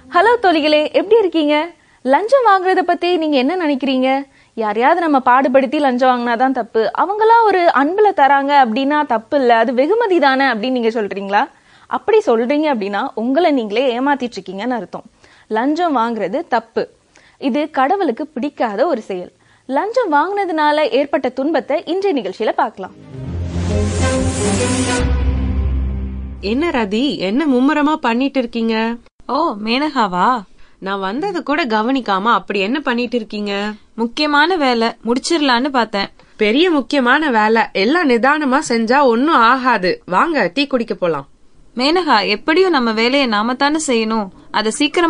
hello தோழிகளே எப்படி இருக்கீங்க லஞ்சம் வாங்குறத பத்தி நீங்க என்ன நினைக்கிறீங்க யாரையாவது நம்ம பாடுபடுத்தி லஞ்சம் வாங்கினாதான் தப்பு அவங்களாம் ஒரு அன்புல தராங்க அப்படின்னா தப்பு இல்ல அது வெகுமதி தானே அப்படின்னு நீங்க சொல்றீங்களா அப்படி சொல்றீங்க அப்படின்னா உங்களை நீங்களே ஏமாத்திட்டு இருக்கீங்கன்னு அர்த்தம் லஞ்சம் வாங்குறது தப்பு இது கடவுளுக்கு பிடிக்காத ஒரு செயல் லஞ்சம் வாங்கினதுனால ஏற்பட்ட துன்பத்தை இன்றைய நிகழ்ச்சியில பார்க்கலாம் என்ன ரதி என்ன மும்முரமா பண்ணிட்டு இருக்கீங்க ஓ மேனகாவா நான் வந்தது கூட கவனிக்காம அப்படி என்ன பண்ணிட்டு இருக்கீங்க முக்கியமான வேலை முடிச்சிடலான்னு பார்த்தேன் பெரிய முக்கியமான வேலை எல்லாம் நிதானமா செஞ்சா ஒன்னும் ஆகாது வாங்க டீ குடிக்க போலாம் மேனகா எப்படியும் நம்ம வேலையை நாம தானே செய்யணும் அதை சீக்கிரம்